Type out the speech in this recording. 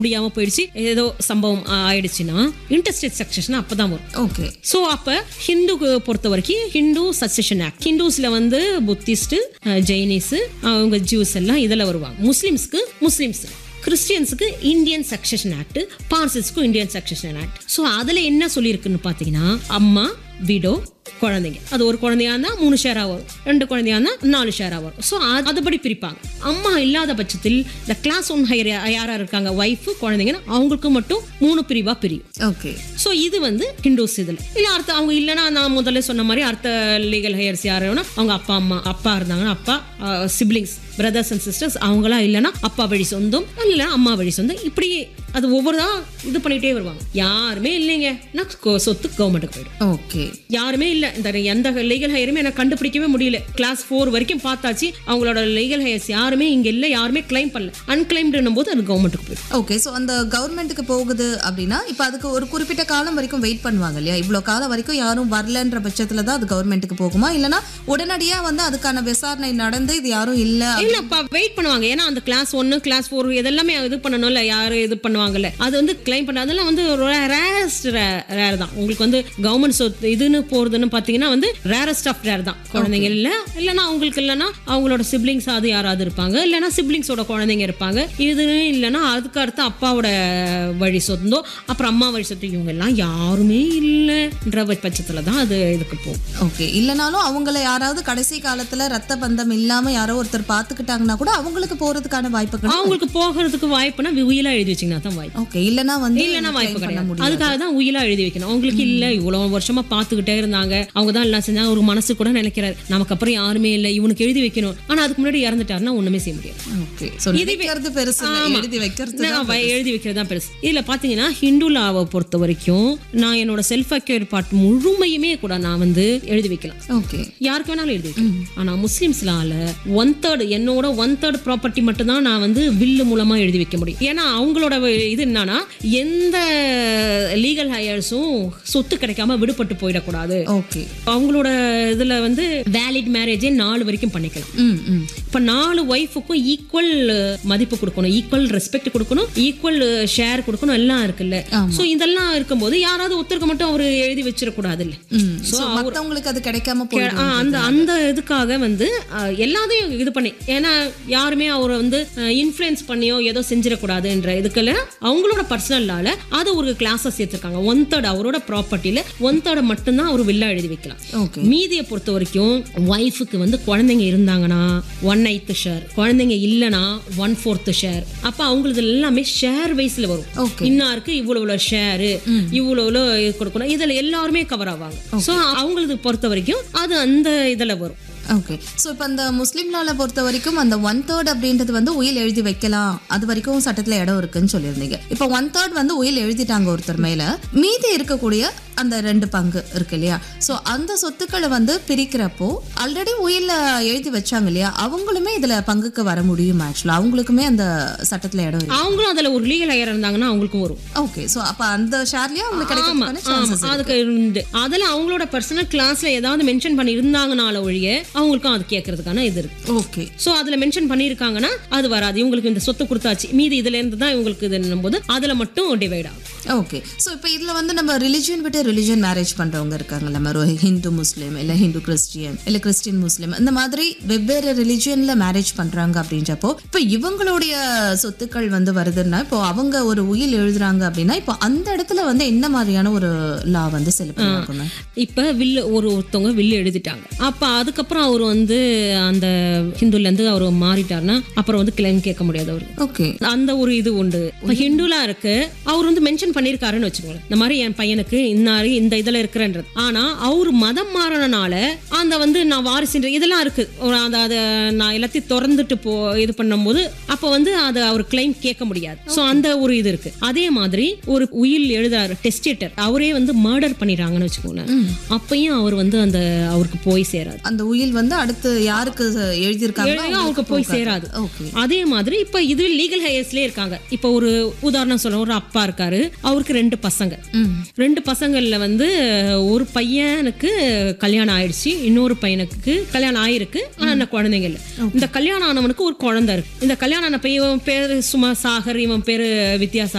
முடியாம போயிடுச்சு ஏதோ சம்பவம் ஆ- ஆயிடுச்சுன்னா இன்டர்ஸ்டேட் சக்சஷன் அப்பதான் வரும் ஓகே ஸோ அப்போ ஹிந்து பொறுத்த வரைக்கும் ஹிந்து சக்சஷன் ஆக்ட் ஹிந்துஸ்ல வந்து புத்திஸ்ட் ஜெயினிஸ் அவங்க ஜூஸ் எல்லாம் இதில் வருவாங்க முஸ்லிம்ஸ்க்கு முஸ்லிம்ஸ் கிறிஸ்டியன்ஸுக்கு இந்தியன் சக்சஷன் ஆக்ட் பார்சல்ஸ்க்கும் இந்தியன் சக்சஷன் ஆக்ட் ஸோ அதில் என்ன சொல்லியிருக்குன்னு பார்த்தீங்கன்னா அம்மா விடோ குழந்தைங்க அது ஒரு குழந்தையா இருந்தால் மூணு ஷேராக வரும் ரெண்டு குழந்தையா இருந்தால் நாலு ஷேராக வரும் ஸோ அதுபடி பிரிப்பாங்க அம்மா இல்லாத பட்சத்தில் இந்த கிளாஸ் ஒன் ஹையர் யாராக இருக்காங்க ஒய்ஃபு குழந்தைங்கன்னா அவங்களுக்கு மட்டும் மூணு பிரிவாக பிரியும் ஓகே ஸோ இது வந்து ஹிந்துஸ் இதில் இல்லை அடுத்த அவங்க இல்லைன்னா நான் முதல்ல சொன்ன மாதிரி அடுத்த லீகல் ஹையர்ஸ் யாருன்னா அவங்க அப்பா அம்மா அப்பா இருந்தாங்கன்னா அப்பா சிப்ளிங்ஸ் பிரதர்ஸ் அண்ட் சிஸ்டர்ஸ் அவங்களாம் இல்லைன்னா அப்பா வழி சொந்தம் இல்லை அம்மா வழி சொந்தம் இப்படி அது ஒவ்வொருதா இது பண்ணிட்டே வருவாங்க யாருமே இல்லைங்க நான் கொ- சொத்து கவர்மெண்ட்டுக்கு போயிடும் ஓகே யாருமே இல்லை இந்த எந்த லீகல் ஹையருமே எனக்கு கண்டுபிடிக்கவே முடியல கிளாஸ் ஃபோர் வரைக்கும் பார்த்தாச்சு அவங்களோட லீகல் ஹையர்ஸ் யாருமே இங்கே இல்லை யாருமே கிளைம் பண்ணல அன்கிளைம்டுன்னும் போது அது கவர்மெண்ட்டுக்கு போயிடும் ஓகே ஸோ அந்த கவர்மெண்ட்டுக்கு போகுது அப்படின்னா இப்போ அதுக்கு ஒரு குறிப்பிட்ட காலம் வரைக்கும் வெயிட் பண்ணுவாங்க இல்லையா இவ்வளோ காலம் வரைக்கும் யாரும் வரலன்ற பட்சத்தில் தான் அது கவர்மெண்ட்டுக்கு போகுமா இல்லைனா உடனடியாக வந்து அதுக்கான விசாரணை நடந்து இது யாரும் இல்லை இல்லப்பா வெயிட் பண்ணுவாங்க ஏன்னா அந்த கிளாஸ் ஒன்னு கிளாஸ் ஃபோர் இதெல்லாமே இது பண்ணணும்ல யாரு இது பண்ணுவாங்கல்ல அது வந்து கிளைம் பண்ண அதெல்லாம் வந்து ரேரஸ்ட் ரேர் தான் உங்களுக்கு வந்து கவர்மெண்ட் சொத்து இதுன்னு போறதுன்னு பாத்தீங்கன்னா வந்து ரேரஸ்ட் ஆஃப் ரேர் தான் குழந்தைங்க இல்ல இல்லைன்னா அவங்களுக்கு இல்லைன்னா அவங்களோட சிப்ளிங்ஸ் அது யாராவது இருப்பாங்க இல்லைன்னா சிப்ளிங்ஸோட குழந்தைங்க இருப்பாங்க இது இல்லைன்னா அதுக்கு அடுத்து அப்பாவோட வழி சொந்தோ அப்புறம் அம்மா வழி சொத்து இவங்க எல்லாம் யாருமே இல்லைன்ற பட்சத்துல தான் அது இதுக்கு போகும் ஓகே இல்லைனாலும் அவங்கள யாராவது கடைசி காலத்துல ரத்த பந்தம் இல்லாம யாரோ ஒருத்தர் பார்த்துக்கிட்டாங்கன்னா கூட அவங்களுக்கு போறதுக்கான வாய்ப்புகள் அவங்களுக்கு போகிறதுக்கு வாய்ப்புனா உயிலா எழுதி வச்சிங்கன்னா தான் வாய்ப்பு ஓகே இல்லைனா வந்து இல்லைன்னா வாய்ப்பு claim பண்ண கிடையாது முடியாது அதுக்காக தான் உயிலா எழுதி வைக்கணும் அவங்களுக்கு இல்ல இவ்வளவு வருஷமா பாத்துக்கிட்டே இருந்தாங்க அவங்க தான் எல்லாம் செஞ்சாங்க ஒரு மனசு கூட நினைக்கிறாரு நமக்கு அப்புறம் யாருமே இல்ல இவனுக்கு எழுதி வைக்கணும் ஆனா அதுக்கு முன்னாடி இறந்துட்டாருன்னா ஒண்ணுமே செய்ய முடியாது ஓகே ஸோ நினைக்கிறது பெருசு இல்ல, ஆமா. எழுதி வைக்கிறது நான் வ- எழுதி வைக்கிறது தான் பெருசு இதுல பாத்தீங்கன்னா ஹிந்து லாவை பொறுத்த வரைக்கும் நான் என்னோட செல்ஃப் அக்யூர் பார்ட் முழுமையுமே கூட நான் வந்து எழுதி வைக்கலாம் ஓகே யாருக்கு வேணாலும் எழுதி வைக்கலாம் ஆனா முஸ்லிம்ஸ்லால ஒன் தேர்ட் என்னோட ஒன் தேர்ட் ப்ராப்பர்ட்டி மட்டும் தான் நான் வந்து வில்லு மூலமா எழுதி வைக்க முடியும் ஏன்னா அவங்களோட இது என்னன்னா எந்த லீகல் ஹையர்ஸும் சொத்து கிடைக்காம விடுபட்டு போயிடக்கூடாது ஓகே அவங்களோட இதுல வந்து வேலிட் மேரேஜே நாலு வரைக்கும் பண்ணிக்கலாம் ம் ம் இப்ப நாலு ஒய்ஃபுக்கும் ஈக்குவல் மதிப்பு கொடுக்கணும் ஈக்குவல் ரெஸ்பெக்ட் கொடுக்கணும் ஈக்குவல் ஷேர் கொடுக்கணும் எல்லாம் இருக்குல்ல சோ இதெல்லாம் இருக்கும்போது யாராவது ஒருத்தருக்கு மட்டும் அவர் எழுதி வச்சிடக்கூடாது இல்ல ம் ஸோ மற்றவங்களுக்கு அது கிடைக்காம போயிடும் ஆ, அந்த அந்த இதுக்காக வந்து ஆ, எல்லாத்தையும் இது பண்ணி ஏன்னா யாருமே அவரை வந்து இன்ஃப்ளூயன்ஸ் பண்ணியோ ஏதோ செஞ்சிடக்கூடாதுன்ற இதுக்குள்ள அவங்களோட பர்சனலால அது ஒரு கிளாஸை சேர்த்துருக்காங்க ஒன் தேர்ட் அவரோட ப்ராப்பர்ட்டியில ஒன் தேர்ட் மட்டும்தான் அவர் வில்லா எழுதி வைக்கலாம் ஓகே மீதியை பொறுத்த வரைக்கும் ஒய்ஃபுக்கு வந்து குழந்தைங்க இருந்தாங்கன்னா ஒன் எய்த் ஷேர் குழந்தைங்க இல்லைன்னா ஒன் ஃபோர்த் ஷேர் அப்ப அவங்களுக்கு எல்லாமே ஷேர் வைஸ்ல வரும் ஓகே இன்னாருக்கு இவ்வளவு ஷேரு இவ்வளவு இது கொடுக்கணும் இதுல எல்லாருமே கவர் ஆவாங்க சோ அவங்களுக்கு பொறுத்த வரைக்கும் அது அந்த இதுல வரும் ஓகே ஸோ இப்போ அந்த முஸ்லீம் லால பொறுத்த வரைக்கும் அந்த ஒன் தேர்ட் அப்படின்றது வந்து உயில் எழுதி வைக்கலாம் அது வரைக்கும் சட்டத்தில் இடம் இருக்குன்னு சொல்லியிருந்தீங்க இப்போ ஒன் தேர்ட் வந்து உயில் எழுதிட்டாங்க ஒருத்தர் மேல மீதி இருக்கக்கூடிய அந்த ரெண்டு பங்கு இருக்கு இல்லையா ஸோ அந்த சொத்துக்களை வந்து பிரிக்கிறப்போ ஆல்ரெடி உயில்ல எழுதி வச்சாங்க இல்லையா அவங்களுமே இதுல பங்குக்கு வர முடியும் ஆக்சுவலா அவங்களுக்குமே அந்த சட்டத்தில் இடம் இருக்கு அவங்களும் அதுல ஒரு லீகல் ஹையர் இருந்தாங்கன்னா அவங்களுக்கும் வரும் ஓகே ஸோ அப்போ அந்த ஷேர்லயே அவங்களுக்கு ஆமா கிடைக்கிறதுக்கான ஆமா சான்சஸ் அதுக்கு இருந்து அதுல அவங்களோட பர்சனல் கிளாஸ்ல ஏதாவது மென்ஷன் பண்ணி இருந்தாங்கனால ஒழிய அவங்களுக்கும் அது கேட்கறதுக்கான இது இருக்கு ஓகே சோ அதுல மென்ஷன் பண்ணிருக்காங்கன்னா அது வராது இவங்களுக்கு இந்த சொத்து கொடுத்தாச்சு மீதி இதுல இருந்து தான் இவங்களுக்கு இது போது அதுல மட்டும் டிவைட் ஆகும் ஓகே ஸோ இப்போ இதில் வந்து நம்ம ரிலிஜியன் விட்டு ரிலிஜியன் மேரேஜ் பண்ணுறவங்க இருக்காங்கல்ல நம்ம ஒரு ஹிந்து முஸ்லீம் இல்லை ஹிந்து கிறிஸ்டியன் இல்லை கிறிஸ்டின் முஸ்லீம் இந்த மாதிரி வெவ்வேறு ரிலிஜியனில் மேரேஜ் பண்ணுறாங்க அப்படின்றப்போ இப்போ இவங்களுடைய சொத்துக்கள் வந்து வருதுன்னா இப்போ அவங்க ஒரு உயில் எழுதுறாங்க அப்படின்னா இப்போ அந்த இடத்துல வந்து என்ன மாதிரியான ஒரு லா வந்து செலுத்தணும் இப்ப வில்லு ஒரு ஒருத்தவங்க வில்லு எழுதிட்டாங்க அப்ப அதுக்கப்புறம் அவர் வந்து அந்த ஹிந்துல இருந்து அவர் மாறிட்டாருன்னா அப்புறம் வந்து கிளைம் கேட்க முடியாது அவரு ஓகே அந்த ஒரு இது உண்டு இப்ப ஹிந்துலா இருக்கு அவர் வந்து மென்ஷன் பண்ணிருக்காருன்னு வச்சுக்கோங்களேன் இந்த மாதிரி என் பையனுக்கு இன்னாரு இந்த இதுல இருக்கிறன்றது ஆனா அவர் மதம் மாறினால அந்த வந்து நான் வாரிசுன்ற இதெல்லாம் இருக்கு ஒரு அந்த அதை நான் எல்லாத்தையும் திறந்துட்டு போ இது பண்ணும்போது அப்ப வந்து அதை அவர் கிளைம் கேட்க முடியாது சோ அந்த ஒரு இது இருக்கு அதே மாதிரி ஒரு உயில் எழுதுறாரு டெஸ்டேட்டர் அவரே வந்து மர்டர் பண்ணிடுறாங்கன்னு வச்சுக்கோங்களேன் அப்பயும் அவர் வந்து அந்த அவருக்கு போய் சேராது அந்த உயில் வந்து அடுத்து யாருக்கு எழுதியிருக்காங்க எழுதியும் அவருக்கு போய் சேராது ஓகே அதே மாதிரி இப்ப இது லீகல் ஹையர்ஸ்லயே இருக்காங்க இப்ப ஒரு உதாரணம் சொல்ல ஒரு அப்பா இருக்காரு அவருக்கு ரெண்டு பசங்க ம் ரெண்டு பசங்க ரிவைவல்ல வந்து ஒரு பையனுக்கு கல்யாணம் ஆயிடுச்சு இன்னொரு பையனுக்கு கல்யாணம் ஆயிருக்கு ஆனா அந்த குழந்தைங்க இல்ல இந்த கல்யாணம் ஆனவனுக்கு ஒரு குழந்தை இருக்கு இந்த கல்யாணம் ஆன பையன் இவன் பேரு சும்மா சாகர் இவன் பேரு வித்யாசாகர்